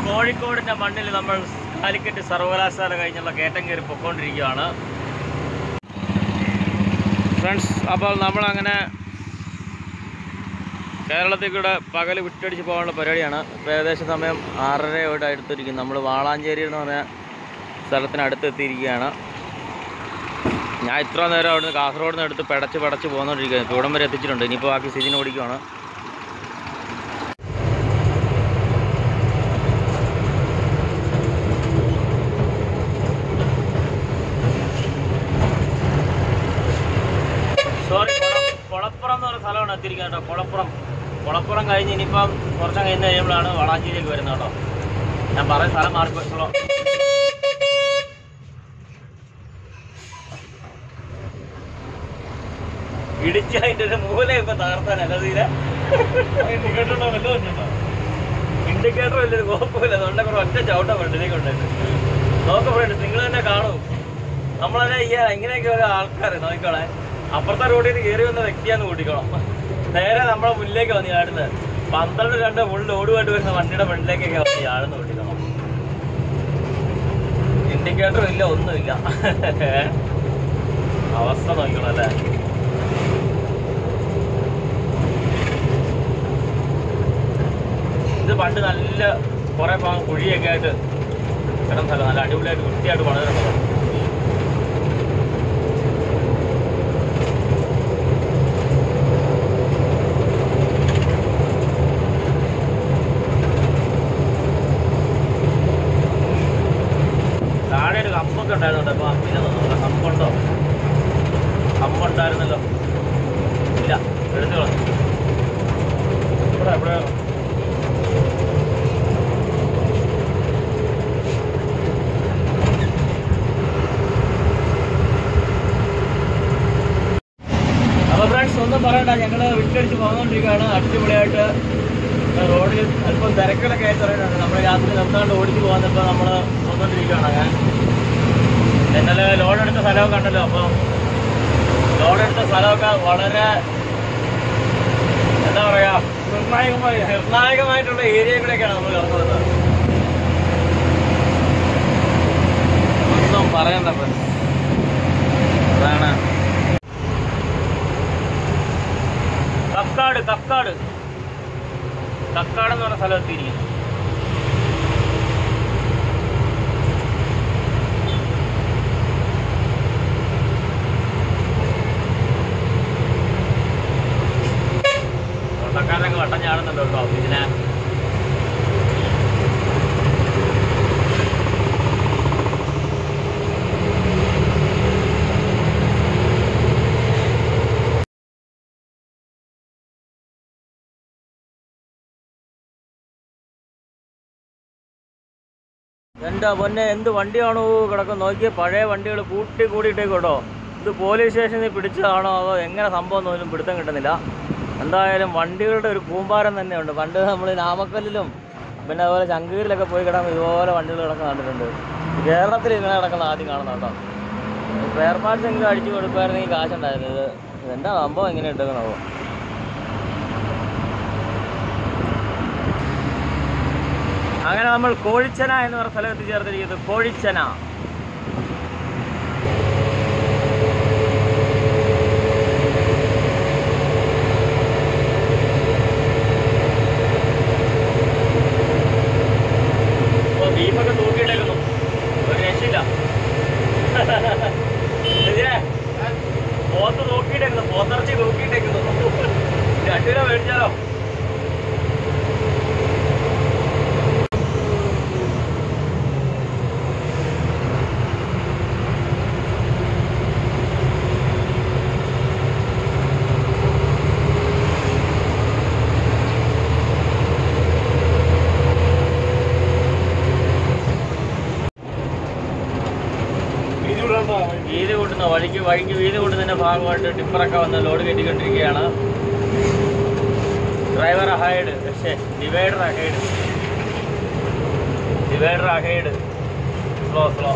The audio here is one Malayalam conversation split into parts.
കോഴിക്കോടിൻ്റെ മണ്ണിൽ നമ്മൾ കാലിക്കറ്റ് സർവകലാശാല കഴിഞ്ഞുള്ള കയറ്റം കയറി പൊക്കോണ്ടിരിക്കുകയാണ് ഫ്രണ്ട്സ് അപ്പോൾ നമ്മളങ്ങനെ കേരളത്തിൽ കൂടെ പകൽ വിട്ടടിച്ച് പോകാനുള്ള പരിപാടിയാണ് ഇപ്പോൾ ഏകദേശം സമയം ആറരയോട് അടുത്തിരിക്കും നമ്മൾ വാളാഞ്ചേരി എന്ന് പറഞ്ഞ സ്ഥലത്തിനടുത്ത് എത്തിയിരിക്കുകയാണ് ഞാൻ ഇത്ര നേരം അവിടുന്ന് കാസർഗോഡ് നിന്ന് എടുത്ത് പെടച്ച് പെടച്ച് പോകുന്നോണ്ടിരിക്കുകയാണ് ഇപ്പോൾ ഇവിടം വരെ എത്തിച്ചിട്ടുണ്ട് ഇനിയിപ്പോൾ ബാക്കി സിജിന് ഓടിക്കുവാണ് സോറി കുളപ്പുറം എന്ന് പറഞ്ഞ സ്ഥലമാണ് എത്തിയിരിക്കുന്നത് കേട്ടോ കുളപ്പുറം കുളപ്പുറം കഴിഞ്ഞ് ഇനിയിപ്പം കുറച്ച് കഴിഞ്ഞ് കഴിയുമ്പോഴാണ് വളാഞ്ചേരിയിലേക്ക് വരുന്നത് കേട്ടോ ഞാൻ പറയുന്ന സ്ഥലം മാറി വെച്ചോളാം ഇടിച്ച് അതിൻ്റെ ഒരു മൂല ഇപ്പൊ തകർത്താനല്ല തീരെ ഇൻഡിക്കേറ്റർ വലിയൊരു കുഴപ്പമില്ല അതുകൊണ്ട് കൂടെ ഒറ്റ ചവിട്ട ഫ്രണ്ടിലേക്ക് ഉണ്ടായിട്ട് നോക്ക് ഫ്രണ്ട് നിങ്ങൾ തന്നെ കാണൂ നമ്മളെ ഈ ഇങ്ങനെയൊക്കെ ഒരു ആൾക്കാർ നോക്കിക്കോളെ അപ്പുറത്തെ റോഡിൽ നിന്ന് കയറി വന്ന വ്യക്തിയാന്ന് കൂട്ടിക്കോളാം നേരെ നമ്മളെ മുന്നിലേക്ക് വന്ന് ചാടുന്നത് പന്ത്രണ്ട് രണ്ട് ഫുൾ ലോഡുമായിട്ട് വരുന്ന വണ്ടിയുടെ ഫ്രണ്ടിലേക്കൊക്കെ വന്ന് ചാടുന്ന കൂട്ടിക്കോളാം ഇൻഡിക്കേറ്റർ ഇല്ല ഒന്നുമില്ല അവസ്ഥ നോക്കണം അല്ലേ ഇത് പണ്ട് നല്ല കുറെ ഭാഗം കുഴിയൊക്കെ ആയിട്ട് കിടന്ന സ്ഥലം നല്ല അടിപൊളിയായിട്ട് വൃത്തിയായിട്ട് പണിത സ്ഥലം താഴെ ഒരു കമ്പൊക്കെ ഉണ്ടായിരുന്നുണ്ട് അപ്പൊ അമ്മിനെ തോന്നുന്നില്ല കമ്പുണ്ടോ കമ്പുണ്ടായിരുന്നല്ലോ ഇല്ല എടുത്തു കളഞ്ഞു ഇവിടെ ഇവിടെ അപ്പൊ ഫ്രണ്ട്സ് ഒന്നും പറയണ്ട ഞങ്ങള് വിട്ടടിച്ച് പോകാണ്ടിരിക്കുകയാണ് അടിപൊളിയായിട്ട് റോഡിൽ അല്പം തിരക്കുകളൊക്കെ ആയിട്ട് പറയുന്നുണ്ട് നമ്മൾ രാത്രി നിർത്താണ്ട് ഓടിച്ച് പോകുന്നപ്പോൾ നമ്മൾ പോന്നുകൊണ്ടിരിക്കുകയാണ് അങ്ങനെ ഇന്നലെ ലോൺ എടുത്ത സ്ഥലമൊക്കെ ഉണ്ടല്ലോ അപ്പോൾ ലോൺ എടുത്ത സ്ഥലമൊക്കെ വളരെ എന്താ പറയാ നിർണായകമായി നിർണായകമായിട്ടുള്ള ഏരിയകളൊക്കെയാണ് നമ്മൾ കടന്നു വരുന്നത് ഒന്നും പറയണ്ട ഫ്രണ്ട്സ് അതാണ് കക്കാട് കക്കാട് കക്കാട് എന്ന് പറഞ്ഞ സ്ഥലം എത്തിയിരിക്കുന്നു ഓട്ടക്കാരനൊക്കെ വട്ടം ചാടുന്നുണ്ട് കേട്ടോ ഇതിനെ എൻ്റെ പൊന്നെ എന്ത് വണ്ടിയാണോ കിടക്കുന്നത് നോക്കിയ പഴയ വണ്ടികൾ കൂട്ടി കൂടിയിട്ടേക്ക് കേട്ടോ ഇത് പോലീസ് സ്റ്റേഷനിൽ പിടിച്ചതാണോ അതോ എങ്ങനെ സംഭവം ഒന്നും പിടുത്തം കിട്ടുന്നില്ല എന്തായാലും വണ്ടികളുടെ ഒരു കൂമ്പാരം തന്നെയുണ്ട് പണ്ട് നമ്മൾ നാമക്കല്ലിലും പിന്നെ അതുപോലെ ചങ്കീരിലൊക്കെ പോയി കിടക്കുമ്പോൾ ഇതുപോലെ വണ്ടികൾ കിടക്കുന്ന കണ്ടിട്ടുണ്ട് കേരളത്തിൽ ഇങ്ങനെ കിടക്കുന്ന ആദ്യം കാണുന്ന കേട്ടോ സ്പെയർ പാർട്സ് എങ്കിലും അടിച്ചു കൊടുക്കുമായിരുന്നെങ്കിൽ കാശുണ്ടായിരുന്നു ഇത് എന്താ സംഭവം എങ്ങനെ ഇട്ടേക്കണോ അങ്ങനെ നമ്മൾ കോഴിച്ചന എന്ന് പറഞ്ഞ സ്ഥലം എത്തിച്ചേർത്തിരിക്കുന്നത് കോഴിച്ചന ഓ, ബീഫൊക്കെ തൂക്കിയിട്ടേക്കുന്നു ഒരു രക്ഷയില്ല ഇതിനെ പോത്ത് തൂക്കിയിട്ടേക്കുന്നു പോത്തിറച്ചി തൂക്കിയിട്ടേക്കുന്നു രണ്ടു കിലോ മേടിച്ചാലോ വീതി കൂട്ടുന്ന വഴിക്ക് വഴിക്ക് വീതി കൂട്ടുന്നതിന്റെ ഭാഗമായിട്ട് ടിപ്പറൊക്കെ വന്ന് ലോഡ് കയറ്റിക്കൊണ്ടിരിക്കുകയാണ് ഡ്രൈവർ അഹൈഡ് പക്ഷേ divider ahead divider ahead slow slow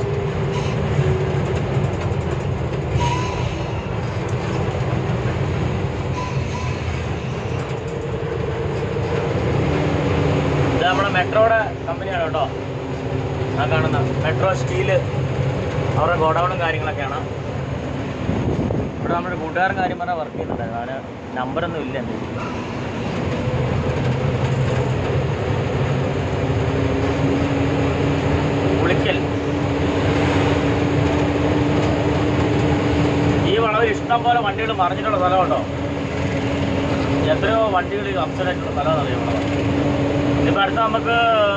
ഇത് നമ്മുടെ മെട്രോയുടെ കമ്പനിയാണ് കേട്ടോ ആ കാണുന്ന മെട്രോ സ്റ്റീല് അവരുടെ ഗോഡൗണും കാര്യങ്ങളൊക്കെയാണ് ഇവിടെ നമ്മുടെ കൂട്ടുകാരൻ കാര്യം പറഞ്ഞാൽ വർക്ക് ചെയ്യുന്നുണ്ടായിരുന്നു അവന് നമ്പറൊന്നും ഇല്ല എൻ്റെ കയ്യിൽ. പുളിക്കൽ ഈ വളവിൽ ഇഷ്ടം പോലെ വണ്ടികൾ മറിഞ്ഞിട്ടുള്ള സ്ഥലമുണ്ടോ എത്രയോ വണ്ടികൾ അപ്സലായിട്ടുള്ള സ്ഥലമാണ് ഈ വളവ് ഇനിയിപ്പോൾ അടുത്ത നമുക്ക്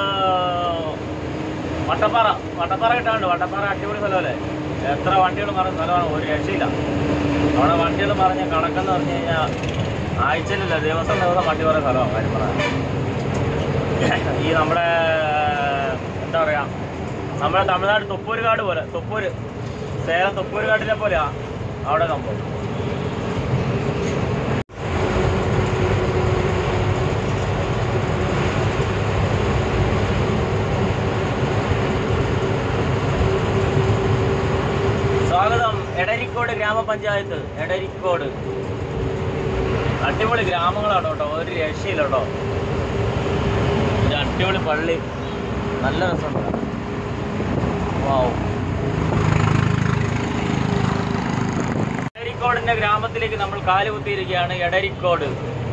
വട്ടപ്പാറ വട്ടപ്പാറ കിട്ടാനുണ്ട് വട്ടപ്പാറ അടിപൊളി സ്ഥലമല്ലേ എത്ര വണ്ടികൾ മറിഞ്ഞ സ്ഥലമാണ് ഒരു രക്ഷയില്ല അവിടെ വണ്ടികൾ മറിഞ്ഞ കണക്കെന്ന് പറഞ്ഞു കഴിഞ്ഞാൽ ആഴ്ചയിലില്ല ദിവസം ദിവസം വണ്ടി പറയുന്ന സ്ഥലമാണ് കാര്യം പറയാൻ ഈ നമ്മുടെ എന്താ പറയുക നമ്മുടെ തമിഴ്നാട് തൊപ്പൂരുകാട് പോലെ തൊപ്പൂര് സേലം തൊപ്പൂരുകാട്ടിലെ പോലെയാ അവിടെ സംഭവം സ്വാഗതം എടരിക്കോട് ഗ്രാമപഞ്ചായത്ത് എടരിക്കോട് അടിപൊളി ഗ്രാമങ്ങളാണ് കേട്ടോ ഒരു രക്ഷയില്ല കേട്ടോ ഒരു അടിപൊളി പള്ളി നല്ല രസമുണ്ട് വാവ് എടരിക്കോടിന്റെ ഗ്രാമത്തിലേക്ക് നമ്മൾ കാലുകുത്തിയിരിക്കുകയാണ് എടരിക്കോട്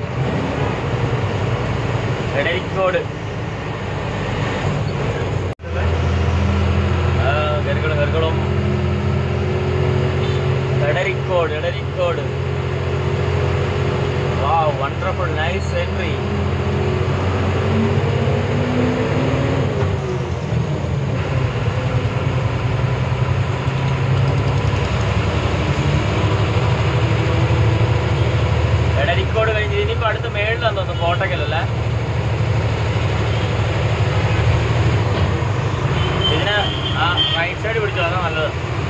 എടരിക്കോട് ആ, ഗരുകളും ഗരുകളും Edarikode Edarikode wow wonderful nice entry Edarikode കഴിഞ്ഞ് ഇനിയിപ്പോ അടുത്ത് മേളിലാന്ന് തോന്നുന്നു കോട്ടക്കലല്ലേ ഇതിന് ആ റൈറ്റ് സൈഡ് പിടിച്ചോ അതാ നല്ലത്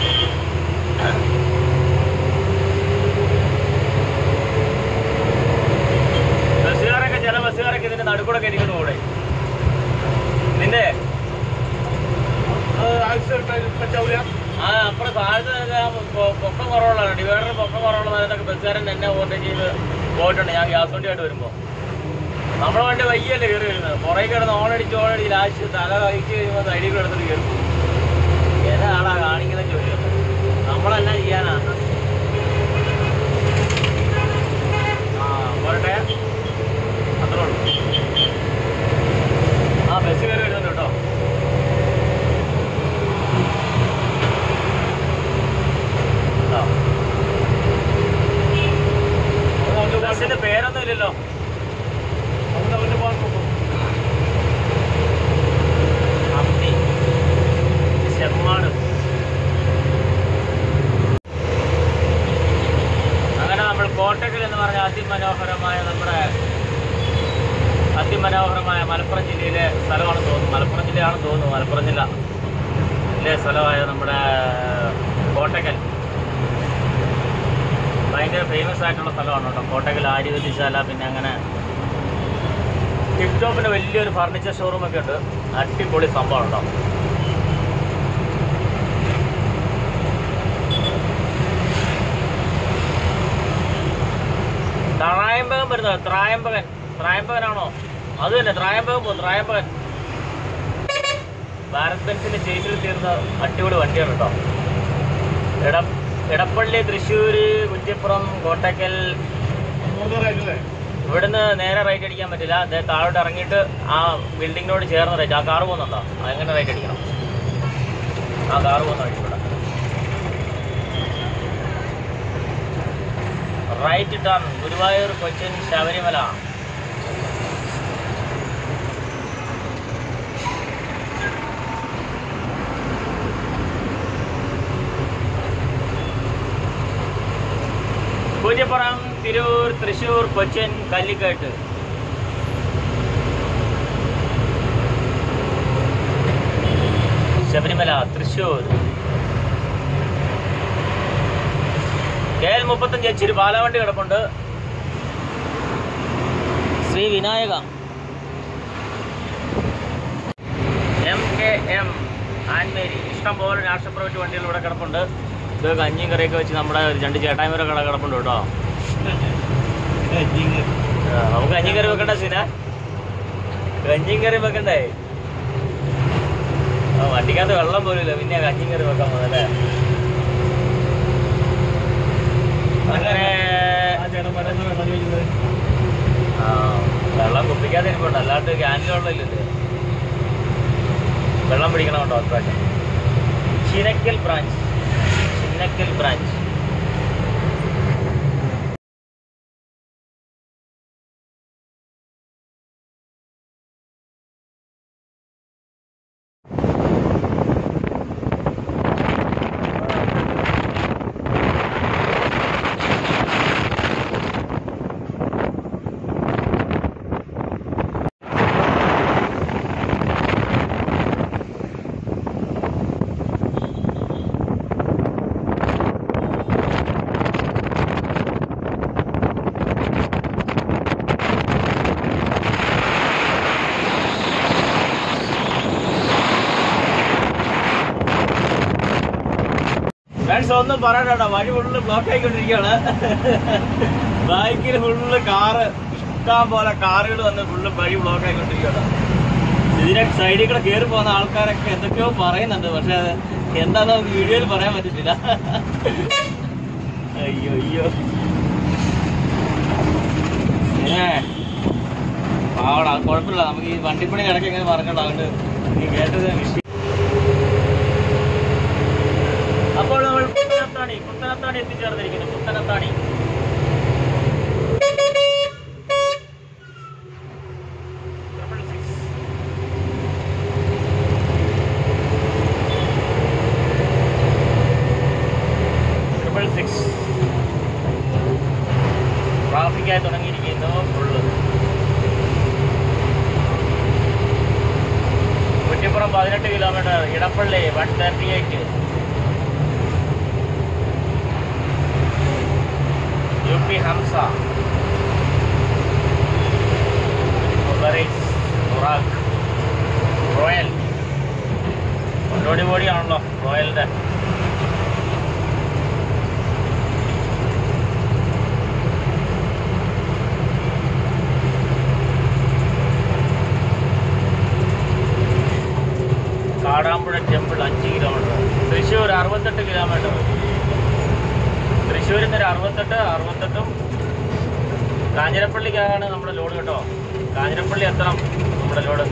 ബസ്സുകാരൊക്കെ ചില ബസ്സുകാരൊക്കെ ഇതിന്റെ നടുക്കൂടെ കയറ്റിക്കൊണ്ട് കൂടെ നിന്റെ ആ അപ്പുറം താഴത്തെ നിനക്ക് ആ പൊ- പൊക്കം കുറവുള്ളതാണ് ഡിവൈഡർ പൊക്കം കുറവുള്ള നേരത്തൊക്കെ ബസ്സുകാരൻ എന്നെ ഓവർടേക്ക് ചെയ്ത് പോയിട്ടുണ്ട് ഞാൻ ഗ്യാസ് വണ്ടിയായിട്ട് വരുമ്പോൾ നമ്മുടെ വണ്ടി വയ്യല്ലേ കയറി വരുന്നത് പുറകെ കിടന്ന് ഓണടിച്ച് ഓണടിച്ച് ലാസ്റ്റ് തല കഴിച്ച് കഴിയുമ്പോൾ സൈഡിൽ കിടന്നിട്ട് കയറി പോകും ഏതാളാ കാണിക്കുന്ന ജോലിയൊക്കെ നമ്മളെല്ലാം ചെയ്യാനാ ആ പോരട്ടെ അത്രേ ഉള്ളൂ ആ ബസ് കയറി വരുന്നുണ്ട് കേട്ടോ ആ. ബസ്സിന്റെ പേരൊന്നും ഇല്ലല്ലോ അമ്പി ചെമ്മാട് അങ്ങനെ നമ്മൾ കോട്ടക്കൽ എന്ന് പറഞ്ഞ അതിമനോഹരമായ നമ്മുടെ അതിമനോഹരമായ മലപ്പുറം ജില്ലയിലെ സ്ഥലമാണെന്ന് തോന്നുന്നു മലപ്പുറം ജില്ലയാണെന്ന് തോന്നുന്നു മലപ്പുറം ജില്ല ജില്ലയിലെ സ്ഥലമായ നമ്മുടെ കോട്ടക്കൽ ഭയങ്കര ഫേമസ് ആയിട്ടുള്ള സ്ഥലമാണ് കേട്ടോ കോട്ടക്കൽ ആര്യവല്യശാല പിന്നെ അങ്ങനെ ടിപ് ടോപ്പിൻ്റെ വലിയൊരു ഫർണിച്ചർ ഷോറൂം ഒക്കെ ഉണ്ട് അടിപൊളി സംഭവം ഉണ്ടോ ത്രായമ്പകം വരുന്നത് ത്രായമ്പകൻ ത്രായമ്പകനാണോ അത് തന്നെ ത്രായമ്പകം പോകും ത്രായമ്പകൻ ഭാരത് ബെൻസിന്റെ ചേച്ചിൽ തീർന്ന അടിപൊളി വണ്ടിയാണ് കേട്ടോ എട എടപ്പള്ളി തൃശ്ശൂർ കുറ്റിപ്പുറം കോട്ടക്കൽ ഇവിടുന്ന് നേരെ റൈറ്റ് അടിക്കാൻ പറ്റില്ല അതേ താഴോട്ട് ഇറങ്ങിയിട്ട് ആ ബിൽഡിങ്ങിനോട് ചേർന്ന് റൈറ്റ് ആ കാറ് പോകുന്നുണ്ടോ അതെങ്ങനെ റൈറ്റ് അടിക്കണം ആ കാറ് പോകുന്ന വഴി ഇവിടെ right turn Guruvayur Cochin Sabarimala Poojappura Tirur Thrissur Cochin Kallikkad Sabarimala Thrissur K L മുപ്പത്തഞ്ച് ഇച്ചിരി പാലവണ്ടി കിടപ്പുണ്ട് Sree Vinayaka M K M Annmary ഇഷ്ടം പോലെ നാഷണൽ പ്രൈവറ്റ് വണ്ടികൾ ഇവിടെ കിടപ്പുണ്ട് ഇത് കഞ്ഞിയും കറിയൊക്കെ വെച്ച് നമ്മുടെ ഒരു രണ്ട് ചേട്ടായ്മര കട കിടപ്പുണ്ട് കേട്ടോ ആ, നമുക്ക് കഞ്ഞിയും കറി വെക്കണ്ട സീന കഞ്ഞിയും കറി വെക്കണ്ടേ ആ, വണ്ടിക്കകത്ത് വെള്ളം പോലും ഇല്ല പിന്നെ കഞ്ഞി കയറി വെക്കാൻ പോകുന്നല്ലേ അങ്ങനെ ആ ചേട്ടന്മാരെന്താ വെള്ളം ചോദിക്കുന്നത് ആ, വെള്ളം കുപ്പിക്കാതെ ഇരിപ്പുണ്ട് അല്ലാണ്ട് ക്യാനിൽ വെള്ളം ഇല്ലല്ലേ വെള്ളം പിടിക്കണമുണ്ടോ അത്യാവശ്യം Chinakkal branch Chinnakkal branch friends ഒന്നും പറയണ്ട വഴി ഫുള്ള് ബ്ലോക്ക് ആയിക്കൊണ്ടിരിക്കുകയാണ് ബൈക്കിൽ ഫുള്ള് കാറ് ഇഷ്ടം പോലെ കാറുകൾ വന്ന് ഫുള്ള് വഴി ബ്ലോക്ക് ആയിക്കൊണ്ടിരിക്കുകയാണ് ഇതിനെ സൈഡിൽ കൂടെ കയറി പോകുന്ന ആൾക്കാരൊക്കെ എന്തൊക്കെയോ പറയുന്നുണ്ട് പക്ഷെ അത് എന്താന്ന് നമുക്ക് വീഡിയോയിൽ പറയാൻ പറ്റത്തില്ല അയ്യോ അയ്യോ ഏ പാവടാ കുഴപ്പമില്ല നമുക്ക് ഈ വണ്ടിപ്പണി ഇടയ്ക്ക് ഇങ്ങനെ പറഞ്ഞോളാം അതുകൊണ്ട് നീ കേട്ടത് വിഷയം അപ്പോൾ നമ്മൾ Puthanathani Puthanathani എത്തിച്ചേർന്നിരിക്കുന്നു Puthanathani Triple six. Triple six. ട്രാഫിക്കായി തുടങ്ങിയിരിക്കുന്നു ഫുള്ള് കുറ്റിപ്പുറം പതിനെട്ട് kilometre Edappally one thirty eight U P Hamsa ബറീസ് ബുറാഖ് റോയൽ അടിപൊളിയാണല്ലോ റോയലിന്റെ കാടാമ്പുഴ ടെമ്പിൾ അഞ്ച് കിലോമീറ്റർ തൃശ്ശൂർ അറുപത്തെട്ട് കിലോമീറ്റർ തൃശ്ശൂരിൽ നിന്ന് ഒരു അറുപത്തെട്ട് അറുപത്തെട്ടും കാഞ്ഞിരപ്പള്ളിക്കാണ് നമ്മുടെ ലോഡ് കേട്ടോ കാഞ്ഞിരപ്പള്ളി എത്തണം നമ്മുടെ ലോഡ്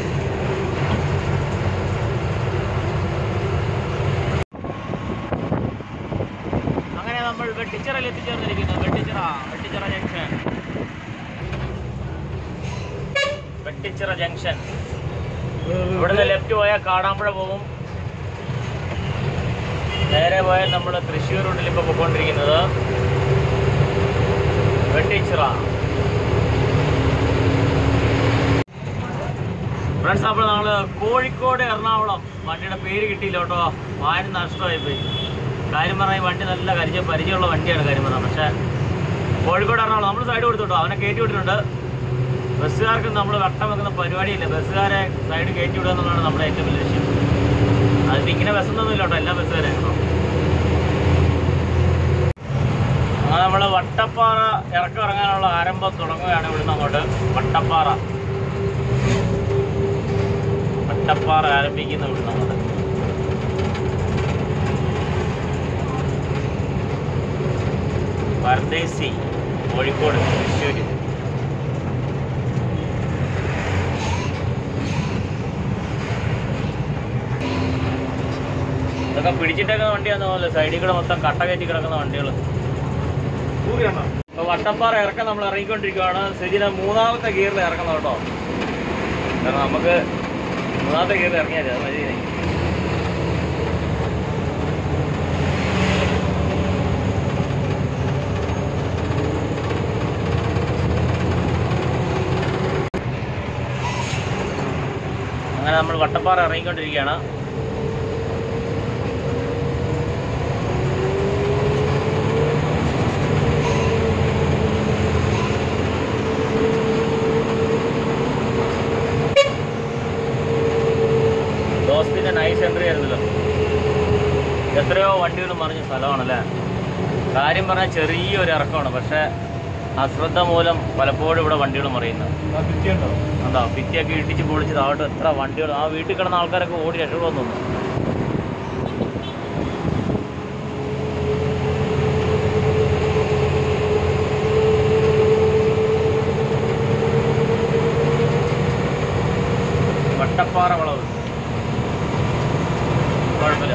അങ്ങനെ നമ്മൾ വെട്ടിച്ചിറയിൽ എത്തിച്ചേർന്നിരിക്കുന്നു വെട്ടിച്ചിറ വെട്ടിച്ചിറ ജംഗ്ഷൻ വെട്ടിച്ചിറ ജംഗ്ഷൻ ഇവിടുന്ന് ലെഫ്റ്റ് പോയാൽ കാടാമ്പുഴ പോകും നേരെ പോയാൽ നമ്മൾ തൃശ്ശൂർ റൂട്ടിൽ ഇപ്പോൾ പോയിക്കൊണ്ടിരിക്കുന്നത് വെട്ടിച്ചിറ ഫ്രണ്ട്സ് അപ്പോൾ നമ്മൾ കോഴിക്കോട് എറണാകുളം വണ്ടിയുടെ പേര് കിട്ടിയില്ല കേട്ടോ വായന നഷ്ടമായി പോയി കാര്യം പറഞ്ഞാൽ ഈ വണ്ടി നല്ല പരിചയം പരിചയമുള്ള വണ്ടിയാണ് കാര്യം പറഞ്ഞാൽ പക്ഷേ കോഴിക്കോട് എറണാകുളം നമ്മൾ സൈഡ് കൊടുത്തിട്ടോ അവനെ കയറ്റി വിട്ടിട്ടുണ്ട് ബസ്സുകാർക്ക് നമ്മൾ വട്ടം വെക്കുന്ന പരിപാടിയില്ല ബസ്സുകാരെ സൈഡ് കയറ്റി വിടുക എന്നുള്ളതാണ് നമ്മുടെ ഏറ്റവും വലിയ ലക്ഷ്യം അതിന് ഇങ്ങനെ ബസ്സൊന്നും ഇല്ല കേട്ടോ എല്ലാ ബസ്സുകാരെയും കേട്ടോ അങ്ങനെ നമ്മൾ വട്ടപ്പാറ ഇറക്കം ഇറങ്ങാനുള്ള ആരംഭം തുടങ്ങുകയാണ് ഇവിടുന്ന് അങ്ങോട്ട് വട്ടപ്പാറ വട്ടപ്പാറ ആരംഭിക്കുന്ന ഇവിടുന്ന് അങ്ങോട്ട് പർദേശി കോഴിക്കോട് തൃശ്ശൂര് ഇതൊക്കെ പിടിച്ചിട്ടൊക്കെ വണ്ടിയാന്ന് തോന്നുന്നില്ല സൈഡിൽ കൂടെ മൊത്തം കട്ട കയറ്റി കിടക്കുന്ന വണ്ടികൾ കൂറിയാണോ അപ്പോൾ വട്ടപ്പാറ ഇറക്കം നമ്മൾ ഇറങ്ങിക്കൊണ്ടിരിക്കുകയാണ് ശരിന മൂന്നാമത്തെ ഗിയറിൽ ഇറങ്ങണം കേട്ടോ കാരണം നമുക്ക് മൂന്നാമത്തെ ഗിയറിൽ ഇറങ്ങിയാൽ മതി അത് മതി ഇനി. അങ്ങനെ നമ്മൾ വട്ടപ്പാറ ഇറങ്ങിക്കൊണ്ടിരിക്കുകയാണ് ദോസ്തിന്റെ നൈസ് എൻട്രി ആയിരുന്നല്ലോ എത്രയോ വണ്ടികൾ മറിഞ്ഞ സ്ഥലമാണല്ലേ കാര്യം പറഞ്ഞാൽ ചെറിയൊരു ഇറക്കമാണ് പക്ഷേ അശ്രദ്ധ മൂലം പലപ്പോഴും ഇവിടെ വണ്ടികൾ മറിയുന്നു ആ കിട്ടിയുണ്ടോ എന്താ ഭിത്തിയൊക്കെ ഇടിച്ച് പൊളിച്ച് താഴോട്ട് എത്ര വണ്ടികൾ ആ വീട്ടിൽ കിടന്ന ആൾക്കാരൊക്കെ ഓടി രക്ഷപ്പെടുമെന്ന് തോന്നുന്നു വട്ടപ്പാറ വളവ് കുഴപ്പമില്ല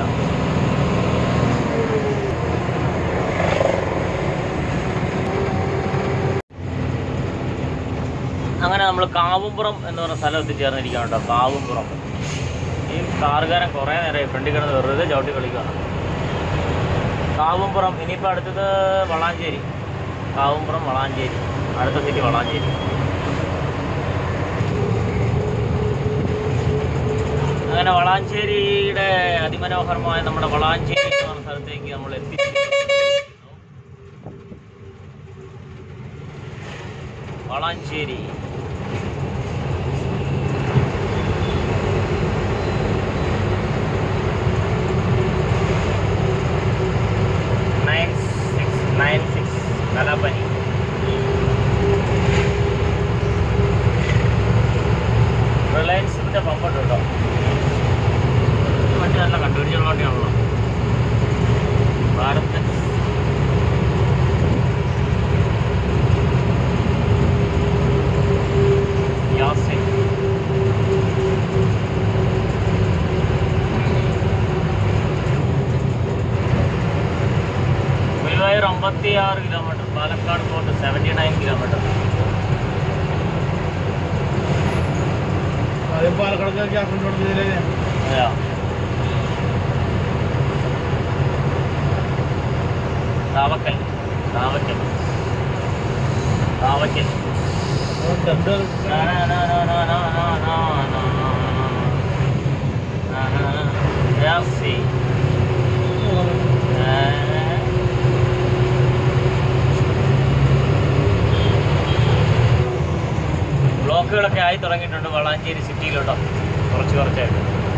അങ്ങനെ നമ്മൾ കാവുംപുറം എന്ന് പറഞ്ഞ സ്ഥലം എത്തിച്ചേർന്നിരിക്കുകയാണ് കേട്ടോ കാവുംപുറം ഈ കാറുകാരൻ കുറേ നേരമായി ഫ്രണ്ടിൽ കിടന്ന് വെറുതെ ചവിട്ടി കളിക്കുകയാണ് കാവുംപുറം ഇനിയിപ്പോൾ അടുത്തത് വളാഞ്ചേരി കാവുംപുറം വളാഞ്ചേരി അടുത്ത സിറ്റി വളാഞ്ചേരി അങ്ങനെ വളാഞ്ചേരിയുടെ അതിമനോഹരമായ നമ്മുടെ വളാഞ്ചേരി എന്ന് പറഞ്ഞ സ്ഥലത്തേക്ക് നമ്മൾ എത്തിച്ചിരിക്കുന്നു Valanchery nine six nine six കലാപ്പനി റിലയൻസിൻ്റെ പമ്പുണ്ട് കേട്ടോ ഈ വണ്ടി നല്ല കണ്ടുപിടിച്ചുള്ള വണ്ടിയാണല്ലോ ഭാരത് യാസിൻ ഗുരുവായൂർ അമ്പത്തി ആറ് കിലോമീറ്റർ പാലക്കാട് പോയിട്ട് സെവൻറ്റി നയൻ കിലോമീറ്റർ അത് പാലക്കാട് കൊണ്ടുപോകുന്ന ജില്ലയിലെ അതെയോ താവക്കൽ താവക്കൽ താവക്കൽ രണ്ട് Na na na na na na na na na na na na Merci. ബ്ലോക്കുകളൊക്കെ ആയി തുടങ്ങിയിട്ടുണ്ട് വളാഞ്ചേരി സിറ്റിയിലോട്ടോ കുറച്ച് കുറച്ചായിട്ട്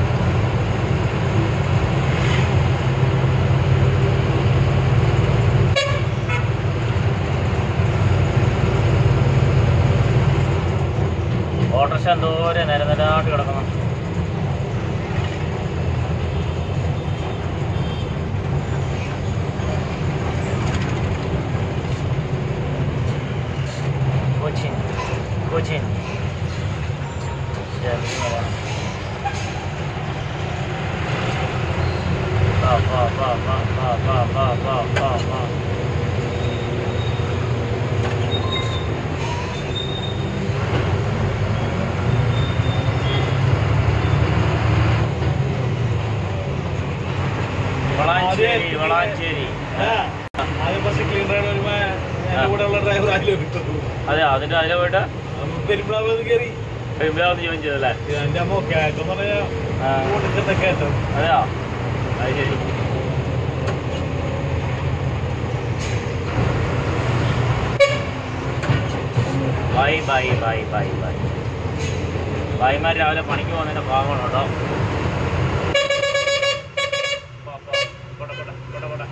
ഓട്ടോറിക്ഷ എന്തോരം നിരനിരാട്ട് കിടക്കണം കൊച്ചിൻ കൊച്ചിൻ വാ വാ വാ വാ വാ വാ വാ വാ വാ വാ വളാഞ്ചേരി വളാഞ്ചേരി ആദ്യം ബസ് ക്ലീൻ ഡ്രൈവർ വരുമ്പോ എന്റെ കൂടെ ഉള്ള ഡ്രൈവർ ആയാലും കിട്ടും അതെ അതിന്റെ അതിലെ പോയിട്ട് പെരുമ്പാവൂർ കയറി പെരുമ്പാവൂന്ന് ജോയിൻ ചെയ്തല്ലേ എന്റെ അമ്മ കയറ്റം പറഞ്ഞാൽ ആ. കൂട്ടത്തിന്റെ കയറ്റം അതെയോ അത് ശരി bye bye bye bye bye ഭായിമാർ രാവിലെ പണിക്ക് പോകുന്നതിന്റെ ഭാഗമാണ് കേട്ടോ പോ, പോ. പോട്ടെ, പോട്ടെ, പോട്ടെ, പോട്ടെ.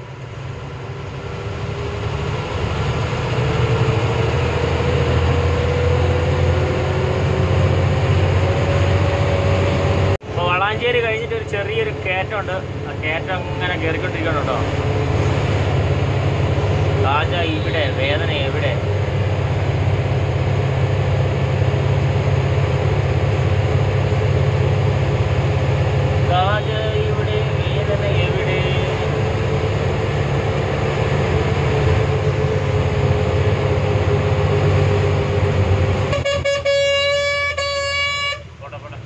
അപ്പോൾ വളാഞ്ചേരി കഴിഞ്ഞിട്ട് ഒരു ചെറിയൊരു കയറ്റമുണ്ട് ആ കയറ്റം അങ്ങനെ കയറിക്കൊണ്ടിരിക്കണം കേട്ടോ രാജ ഇവിടെ വേദന എവിടെ രാജ ഇവിടെ വേദന എവിടെ പോട്ടെ പോട്ടെ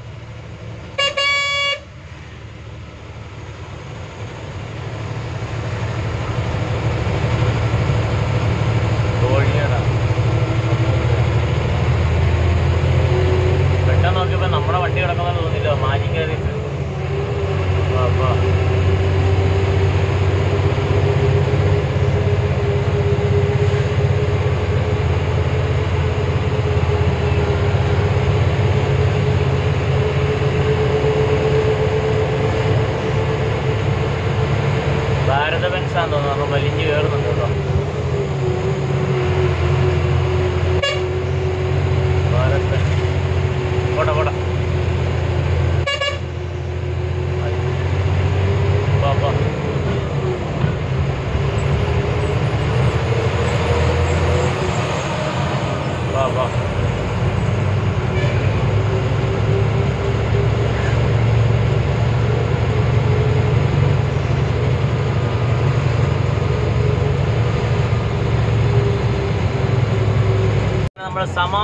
കോഴിയാണ് പെട്ടെന്ന് നോക്കിയപ്പോ നമ്മുടെ വണ്ടി കിടക്കുന്ന തോന്നില്ല മാറ്റി കയറി വാ, വാ. ഭാരത ബെൻസാന്ന് തോന്നുന്നു വലിഞ്ഞു കയറുന്നുണ്ട് കേട്ടോ ഭാരത് ബെൻസ്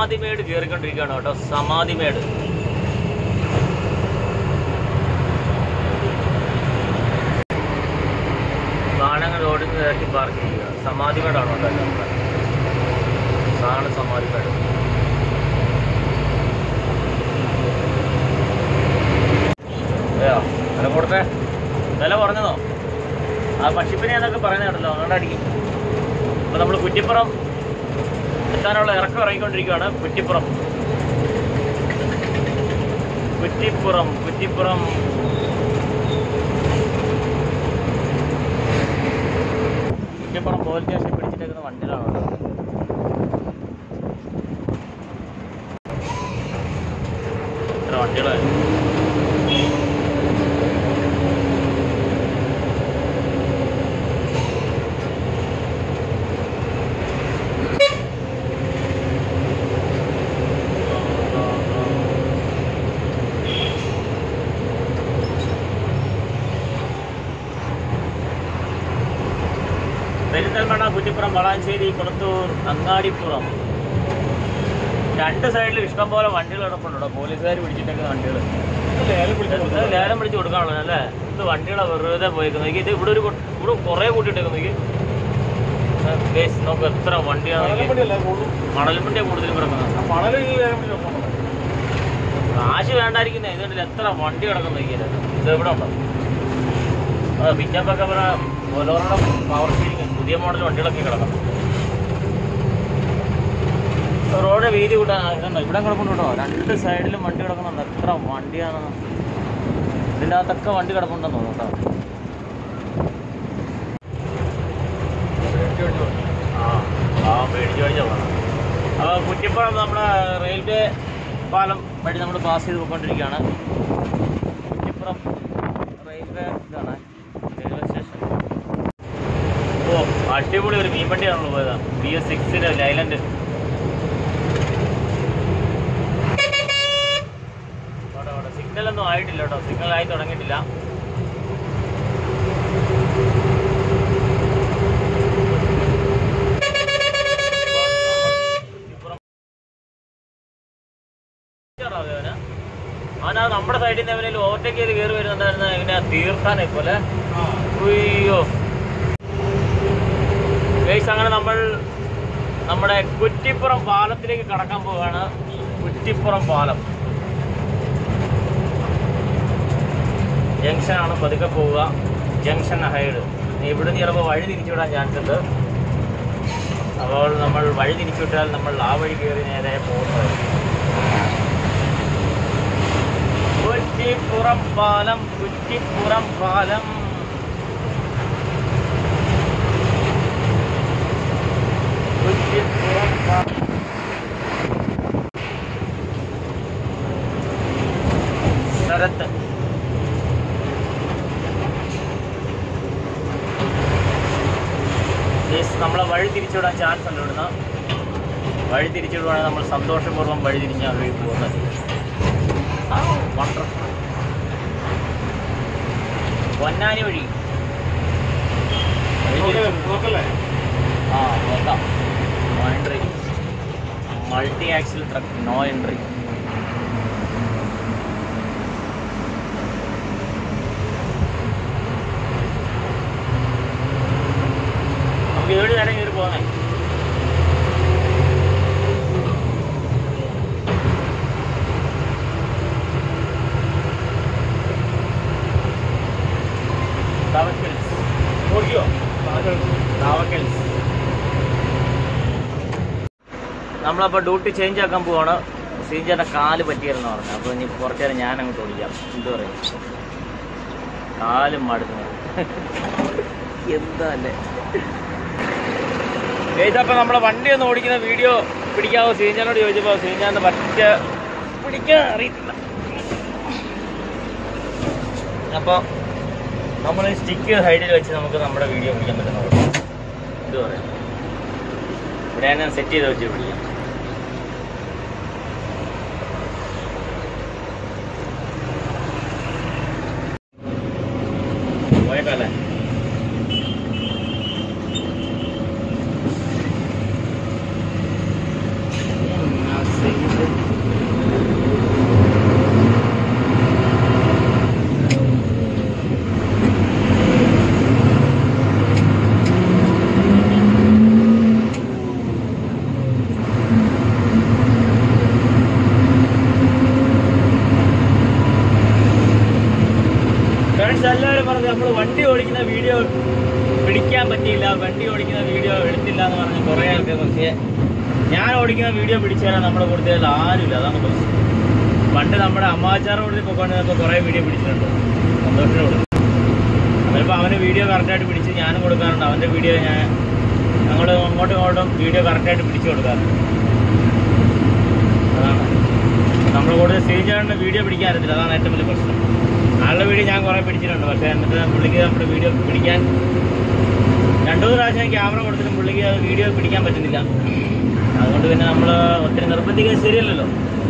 സമാധിമേട് കയറിക്കൊണ്ടിരിക്കുകയാണ് കേട്ടോ സമാധിമേട് വാഹനങ്ങൾ റോഡിൽ നിന്ന് ഇറക്കി പാർക്ക് ചെയ്യുക സമാധിമേടാണ് കേട്ടോ എല്ലാം കൂടെ. അതാണ് സമാധിമേട് അതെയോ വില കൊടുത്തേ വില കുറഞ്ഞതോ ആ പക്ഷിപ്പനി എന്നൊക്കെ പറയുന്നത് കേട്ടല്ലോ അതുകൊണ്ട് അടിക്കും അപ്പോൾ നമ്മൾ കുറ്റിപ്പുറം എത്താനുള്ള ഇറക്കം ഇറങ്ങിക്കൊണ്ടിരിക്കുകയാണ് കുറ്റിപ്പുറം കുറ്റിപ്പുറം കുറ്റിപ്പുറം കുറ്റിപ്പുറം പോലീസ് സ്റ്റേഷനിൽ പിടിച്ചിട്ടേക്കുന്ന വണ്ടിയിലാണ് കേട്ടോ എത്ര വണ്ടികളാണ് പെരിന്തൽമണ്ണ കുറ്റിപ്പുറം വളാഞ്ചേരി കുളത്തൂർ അങ്ങാടിപ്പുറം രണ്ട് സൈഡിലും ഇഷ്ടംപോലെ വണ്ടികൾ കിടപ്പുണ്ടോ പോലീസുകാർ പിടിച്ചിട്ടൊക്കെ വണ്ടികൾ ലേലം വിളിച്ചു ഇത് ലേലം പിടിച്ച് കൊടുക്കാനുള്ളത് അല്ലേ ഇത് വണ്ടികളെ വെറുതെ പോയിക്കുന്നത് ഇത് ഇവിടെ ഒരു കൊ- ഇവിടെ കുറേ കൂട്ടിയിട്ടേക്കുന്നു ബേസ് നോക്ക് എത്ര വണ്ടിയാണ് മണലപ്പടിയല്ല കൂടുതൽ മണൽവണ്ടിയാണ് കൂടുതലും കിടക്കുന്നത് മണലിൽ ലേലം വിളിച്ചു കൊടുക്കണം കാശ് വേണ്ടായിരിക്കുന്നത് ഇതുകൊണ്ടിൽ എത്ര വണ്ടി കിടക്കുന്നു നോക്കിയത് ഇത് എവിടെ ഉണ്ടോ ആ പിക്കപ്പ് ഒക്കെ പറഞ്ഞ ബൊലോറയുടെ പവർ സ്റ്റീരിങ് പുതിയ മോഡൽ വണ്ടികളൊക്കെ കിടക്കണം റോഡ് വീതി കൂട്ടാൻ കണ്ടോ ഇവിടെ കിടപ്പുണ്ട് കേട്ടോ രണ്ട് സൈഡിലും വണ്ടി കിടക്കുന്നുണ്ട് എത്ര വണ്ടിയാണ് ഇതിൻ്റെ അകത്തൊക്കെ വണ്ടി കിടപ്പുണ്ടെന്ന് തോന്നുന്നു കേട്ടോ ആ ആ പേടിച്ച് പേടിച്ച പോകണം അപ്പോൾ കുറ്റിപ്പുറം നമ്മുടെ റെയിൽവേ പാലം വഴി നമ്മൾ പാസ് ചെയ്ത് പോയിക്കൊണ്ടിരിക്കുകയാണ് കുറ്റിപ്പുറം റെയിൽവേ ഇതാണ് റെയിൽവേ സ്റ്റേഷൻ ഓ അടിപൊളി ഒരു മീൻവണ്ടിയാണല്ലോ പോയത് ബി എസ് സിക്സിൻ്റെ ലൈലൻഡ് സിഗ്നൽ ഒന്നും ആയിട്ടില്ല കേട്ടോ സിഗ്നൽ ആയി തുടങ്ങിയിട്ടില്ല അവനാ നമ്മുടെ സൈഡിൽ നിന്ന് എവനെങ്കിലും ഓവർടേക്ക് ചെയ്ത് കയറി വരുന്നുണ്ടായിരുന്ന ഇവനെ തീർത്താനെ പോലെ അയ്യോ ഗൈസ് അങ്ങനെ നമ്മൾ നമ്മുടെ കുറ്റിപ്പുറം പാലത്തിലേക്ക് കടക്കാൻ പോവുകയാണ് കുറ്റിപ്പുറം പാലം ജംഗ്ഷനാണ് പതുക്കെ പോവുക ജംഗ്ഷൻ ഹൈഡ് ഇവിടെ നിന്ന് ചിലപ്പോൾ വഴി തിരിച്ചുവിടാൻ ചാൻസ് ഉണ്ട് അപ്പോൾ നമ്മൾ വഴി തിരിച്ചുവിട്ടാൽ നമ്മൾ ആ വഴി കയറി നേരെ പോകുന്നതായിരിക്കും കുറ്റിപ്പുറം പാലം കുറ്റിപ്പുറം പാലം കുറ്റിപ്പുറം പാലം സ്ഥലത്ത് യെസ് നമ്മളെ വഴി തിരിച്ചുവിടാൻ ചാൻസ് ഉണ്ട് ഇവിടുന്ന് വഴി തിരിച്ചുവിടുവാണെങ്കിൽ നമ്മൾ സന്തോഷപൂർവ്വം വഴി തിരിഞ്ഞ് വഴി പോകുന്നത് വണ്ടർഫുൾ പൊന്നാനി വഴി വഴി തിരിച്ച് നോക്കല്ലേ ആ നോക്കാം no entry multi axle truck no entry നമുക്ക് ഏഴ് നേരം കയറി പോകാൻ താവക്കൽസ് നോക്കിയോ താവക്കൽസ് നമ്മളപ്പോൾ ഡ്യൂട്ടി ചേഞ്ച് ആക്കാൻ പോവാണ് സീഞ്ചേട്ടൻ കാല് പറ്റിയെന്ന് പറഞ്ഞു അപ്പോൾ ഇനി കുറച്ച് നേരം ഞാൻ അങ്ങോട്ട് ഓടിക്കാം എന്ത് പറയും കാലും മടുക്കുന്നു എന്താ അല്ലേ അപ്പോൾ നമ്മളെ വണ്ടി ഒന്ന് ഓടിക്കുന്ന വീഡിയോ പിടിക്കാവോ സീഞ്ചാനോട് ചോദിച്ചപ്പോൾ സീഞ്ചാന്ന് പറ്റ പിടിക്കാൻ അറിയത്തില്ല അപ്പോൾ നമ്മൾ ഈ സ്റ്റിക്ക് സൈഡിൽ വെച്ച് നമുക്ക് നമ്മുടെ വീഡിയോ പിടിക്കാൻ പറ്റുന്ന ഇത് പറയാം ഇവിടെ ഞാൻ സെറ്റ് ചെയ്ത് വെച്ച് പിടിക്കാം പോയേക്കല്ലേ ഫ്രണ്ട്സ് എല്ലാവരും പറഞ്ഞു നമ്മൾ വണ്ടി ഓടിക്കുന്ന വീഡിയോ പിടിക്കാൻ പറ്റിയില്ല വണ്ടി ഓടിക്കുന്ന വീഡിയോ എടുത്തില്ല എന്ന് പറഞ്ഞ് കുറേ ആൾക്കാർ പക്ഷേ ഞാൻ ഓടിക്കുന്ന വീഡിയോ പിടിച്ചാൽ നമ്മുടെ കൂടുതൽ ആരുമില്ല അതാണ് പ്രശ്നം പണ്ട് നമ്മുടെ അമ്മാച്ചാർ കൂടുതൽ പൊക്കോണ്ടിരുന്നപ്പോൾ കുറേ വീഡിയോ പിടിച്ചിട്ടുണ്ട് സന്തോഷത്തോട് അതിലിപ്പോൾ അവന് വീഡിയോ കറക്റ്റായിട്ട് പിടിച്ച് ഞാനും കൊടുക്കാറുണ്ട് അവൻ്റെ വീഡിയോ ഞാൻ ഞങ്ങൾ അങ്ങോട്ടും ഇങ്ങോട്ടും വീഡിയോ കറക്റ്റായിട്ട് പിടിച്ചു കൊടുക്കാറുണ്ട് അതാണ് നമ്മൾ കൂടുതൽ ശ്രീചേട്ടൻ്റെ വീഡിയോ പിടിക്കാൻ അറിയത്തില്ല അതാണ് ഏറ്റവും വലിയ പ്രശ്നം ആളുടെ വീഡിയോ ഞാൻ കുറേ പിടിച്ചിട്ടുണ്ട് പക്ഷേ എന്നിട്ട് പുള്ളിക്ക് നമ്മുടെ വീഡിയോ പിടിക്കാൻ രണ്ടു മൂന്ന് പ്രാവശ്യം ക്യാമറ കൊടുത്തിട്ടും പുള്ളിക്ക് അത് വീഡിയോ പിടിക്കാൻ പറ്റുന്നില്ല അതുകൊണ്ട് പിന്നെ നമ്മൾ ഒത്തിരി നിർബന്ധിക്കുന്നത് ശരിയല്ലല്ലോ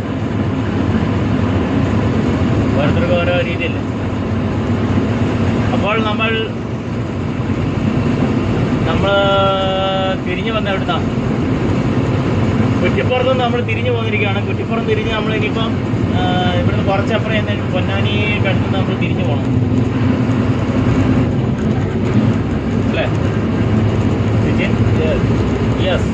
ഓരോരുത്തർക്കും ഓരോ രീതിയല്ലേ അപ്പോൾ നമ്മൾ നമ്മൾ തിരിഞ്ഞു വന്ന എവിടുന്നാ കുറ്റിപ്പുറത്ത് നിന്ന് നമ്മൾ തിരിഞ്ഞു പോന്നിരിക്കുകയാണ് കുറ്റിപ്പുറം തിരിഞ്ഞ് നമ്മൾ ഇനിയിപ്പം ആ, ഇവിടുന്ന് കുറച്ചപ്പുറം എന്തായാലും പൊന്നാനിയുടെ അടുത്ത് നമ്മൾ തിരിഞ്ഞു പോകണം അല്ലേ യെസ്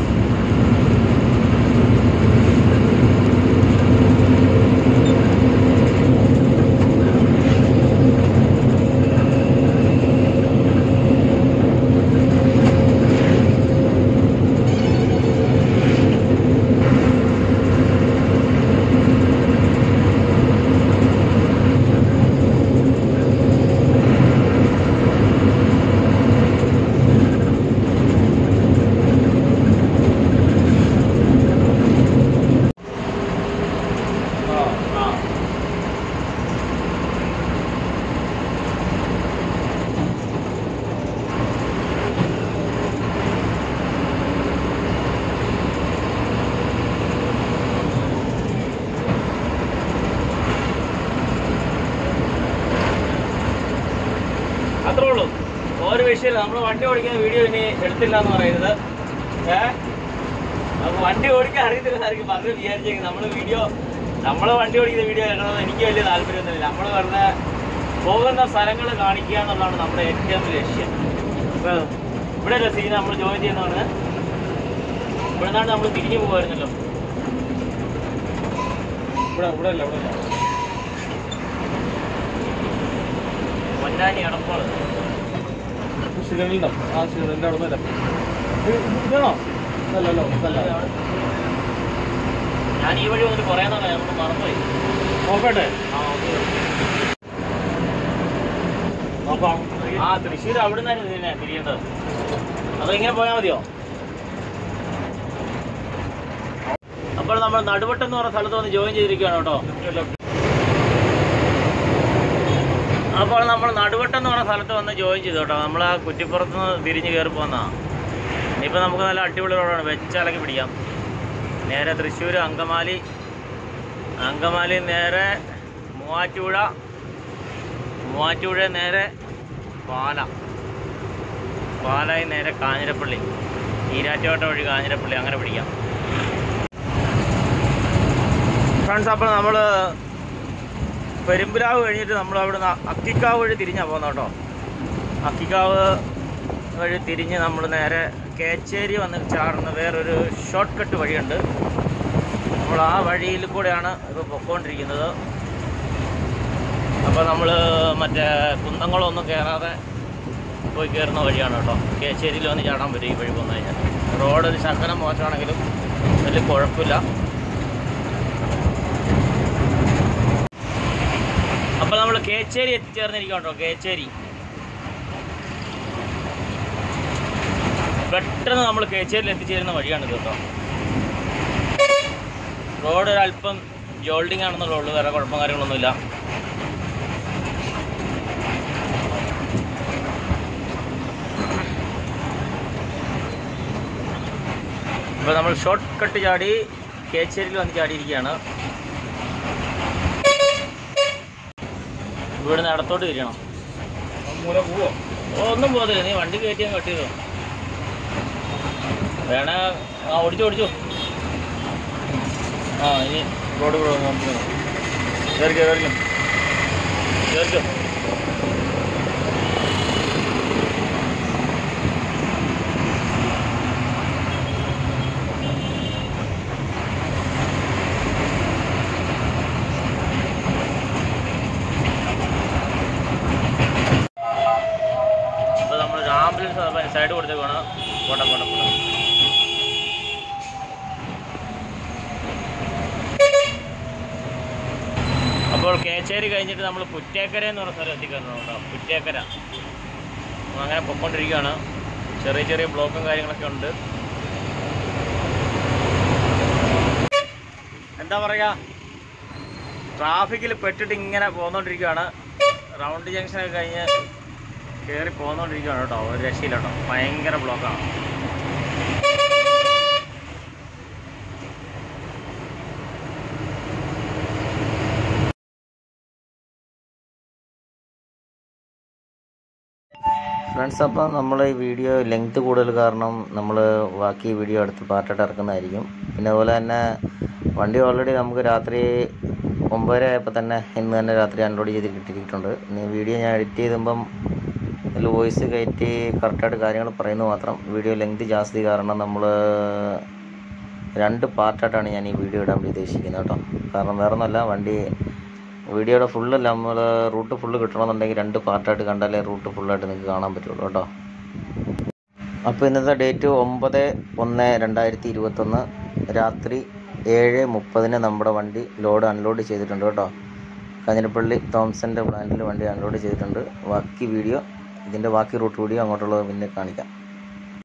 ആ അത്രേ ഉള്ളൂ ഒരു വിഷയമില്ല നമ്മൾ വണ്ടി ഓടിക്കുന്ന വീഡിയോ ഇനി എടുത്തില്ല എന്ന് പറയുന്നത് ഏ അപ്പൊ വണ്ടി ഓടിക്കാൻ അറിയത്തില്ലായിരിക്കും പറഞ്ഞു വിചാരിച്ചെങ്കിൽ നമ്മൾ വീഡിയോ നമ്മൾ വണ്ടി ഓടിക്കുന്ന വീഡിയോ എടുക്കണമെന്ന് എനിക്ക് വലിയ താല്പര്യമൊന്നുമില്ല നമ്മൾ വെറുതെ പോകുന്ന സ്ഥലങ്ങൾ കാണിക്കുക എന്നുള്ളതാണ് നമ്മുടെ ഏറ്റവും വലിയ ലക്ഷ്യം ഇപ്പൊ ഇവിടെ അല്ലേ സീന നമ്മൾ ജോയിൻ ചെയ്യുന്നതാണ് ഇവിടെ നിന്നാണ് നമ്മൾ തിരിഞ്ഞു പോകുമായിരുന്നല്ലോ ഇവിടെ ഇവിടെ അല്ല ഇവിടെ അല്ല പൊന്നാനി അടപ്പാള് സിലിണ്ടർ ആ സിലിണ്ടറിന്റെ അവിടെ വരാം ഇതാണോ അല്ലല്ലോ ഇതല്ല ഞാൻ ഈ വഴി വന്നിട്ട് കുറേ നാളായി നമ്മൾ മറന്നുപോയി നോക്കട്ടെ ആ ഓക്കെ നോക്കാം ആ തൃശ്ശൂർ അവിടെ നിന്നായിരുന്നു ഇതിനെ തിരിയേണ്ടത് അതോ ഇങ്ങനെ പോയാൽ മതിയോ അപ്പോൾ നമ്മൾ നടുവട്ടം എന്ന് പറഞ്ഞ സ്ഥലത്ത് വന്ന് ജോയിൻ ചെയ്തിരിക്കുകയാണ് കേട്ടോ അപ്പോൾ നമ്മൾ നടുവട്ടം എന്ന് പറഞ്ഞ സ്ഥലത്ത് വന്ന് ജോയിൻ ചെയ്തു കേട്ടോ നമ്മൾ ആ കുറ്റിപ്പുറത്ത് നിന്ന് തിരിഞ്ഞ് കയറി പോന്നാ ഇനിയിപ്പോൾ നമുക്ക് നല്ല അടിപൊളി റോഡാണ് വെച്ചാലൊക്കെ പിടിക്കാം നേരെ തൃശ്ശൂർ അങ്കമാലി അങ്കമാലി നേരെ മൂവാറ്റുപുഴ മൂവാറ്റുപുഴ നേരെ പാല പാലായി നേരെ കാഞ്ഞിരപ്പള്ളി ഈരാറ്റുപേട്ട വഴി കാഞ്ഞിരപ്പള്ളി അങ്ങനെ പിടിക്കാം ഫ്രണ്ട്സ് അപ്പോൾ നമ്മൾ പെരുമ്പിലാവ് കഴിഞ്ഞിട്ട് നമ്മൾ അവിടെ നിന്ന് അക്കിക്കാവ് വഴി തിരിഞ്ഞാണ് പോകുന്നത് കേട്ടോ അക്കിക്കാവ് വഴി തിരിഞ്ഞ് നമ്മൾ നേരെ കേച്ചേരി വന്ന് ചാടുന്ന വേറൊരു ഷോർട്ട് കട്ട് വഴിയുണ്ട് നമ്മൾ ആ വഴിയിൽ കൂടെയാണ് ഇപ്പോൾ പൊക്കോണ്ടിരിക്കുന്നത് അപ്പോൾ നമ്മൾ മറ്റേ കുന്നങ്ങളൊന്നും കയറാതെ പോയി കയറുന്ന വഴിയാണ് കേട്ടോ കേച്ചേരിയിൽ വന്ന് ചാടാൻ പറ്റും ഈ വഴി വന്നു കഴിഞ്ഞാൽ റോഡ് ഒരു ശകലം മോശമാണെങ്കിലും വലിയ കുഴപ്പമില്ല അപ്പോൾ നമ്മൾ കേച്ചേരി എത്തിച്ചേർന്നിരിക്കും കേട്ടോ കേച്ചേരി പെട്ടെന്ന് നമ്മൾ കേച്ചേരിയിൽ എത്തിച്ചേരുന്ന വഴിയാണ് ഇത് കേട്ടോ റോഡ് ഒരല്പം ജോൾഡിങ് ആണെന്നുള്ള ഉള്ളൂ വേറെ കുഴപ്പം കാര്യങ്ങളൊന്നുമില്ല ഇപ്പോൾ നമ്മൾ ഷോർട്ട് കട്ട് ചാടി കേച്ചേരിയിൽ വന്ന് ചാടിയിരിക്കുകയാണ് ഇവിടുന്ന് ഇടത്തോട്ട് തിരിയണം മൂല പോവോ ഓ, ഒന്നും പോകത്തില്ല നീ വണ്ടി കയറ്റിയാൽ കട്ട് ചെയ്തോ വേണേ ആ ഓടിച്ചു ഓടിച്ചു ആ ഇനി റോഡ് കൂടെ നമുക്ക് കയറിക്കോ കയറിക്കോ കയറിക്കോ തലശ്ശേരി കഴിഞ്ഞിട്ട് നമ്മൾ പുറ്റേക്കര എന്ന് പറഞ്ഞ സ്ഥലം എത്തിക്കാറുണ്ട് കേട്ടോ പുറ്റേക്കര അപ്പോൾ അങ്ങനെ പൊയ്ക്കൊണ്ടിരിക്കുകയാണ് ചെറിയ ചെറിയ ബ്ലോക്കും കാര്യങ്ങളൊക്കെ ഉണ്ട് എന്താ പറയുക ട്രാഫിക്കിൽ പെട്ടിട്ട് ഇങ്ങനെ പോന്നുകൊണ്ടിരിക്കുകയാണ് റൗണ്ട് ജംഗ്ഷനൊക്കെ കഴിഞ്ഞ് കയറി പോന്നുകൊണ്ടിരിക്കുകയാണ് കേട്ടോ ഒരു രക്ഷയില്ല കേട്ടോ ഭയങ്കര ബ്ലോക്കാണ് ഫ്രണ്ട്സ് അപ്പോൾ നമ്മൾ ഈ വീഡിയോ ലെങ്ത് കൂടുതൽ കാരണം നമ്മൾ ബാക്കി വീഡിയോ അടുത്ത് പാർട്ടായിട്ട് ഇറക്കുന്നതായിരിക്കും പിന്നെ അതുപോലെ തന്നെ വണ്ടി ഓൾറെഡി നമുക്ക് രാത്രി ഒമ്പതര ആയപ്പോൾ തന്നെ ഇന്ന് തന്നെ രാത്രി അൺലോഡ് ചെയ്ത് കിട്ടിയിട്ടുണ്ട് ഇനി വീഡിയോ ഞാൻ എഡിറ്റ് ചെയ്തുമ്പം അതിൽ വോയിസ് കയറ്റി കറക്റ്റായിട്ട് കാര്യങ്ങൾ പറയുന്നത് മാത്രം വീഡിയോ ലെങ്ത് ജാസ്തി കാരണം നമ്മൾ രണ്ട് പാർട്ടായിട്ടാണ് ഞാൻ ഈ വീഡിയോ ഇടാൻ ഉദ്ദേശിക്കുന്നത് കേട്ടോ കാരണം വേറെ ഒന്നുമല്ല വണ്ടി വീഡിയോയുടെ ഫുള്ള് നമ്മൾ റൂട്ട് ഫുള്ള് കിട്ടണമെന്നുണ്ടെങ്കിൽ രണ്ട് പാർട്ടായിട്ട് കണ്ടാലേ റൂട്ട് ഫുള്ളായിട്ട് നിങ്ങൾക്ക് കാണാൻ പറ്റുള്ളൂ കേട്ടോ അപ്പോൾ ഇന്നത്തെ ഡേറ്റ് ഒമ്പത് ഒന്ന് രണ്ടായിരത്തി ഇരുപത്തൊന്ന് രാത്രി ഏഴ് മുപ്പതിന് നമ്മുടെ വണ്ടി ലോഡ് അൺലോഡ് ചെയ്തിട്ടുണ്ട് കേട്ടോ കാഞ്ഞിരപ്പള്ളി തോംസൻ്റെ പ്ലാന്റിൽ വണ്ടി അൺലോഡ് ചെയ്തിട്ടുണ്ട് ബാക്കി വീഡിയോ ഇതിൻ്റെ ബാക്കി റൂട്ട് വീഡിയോ അങ്ങോട്ടുള്ളത് പിന്നെ കാണിക്കാം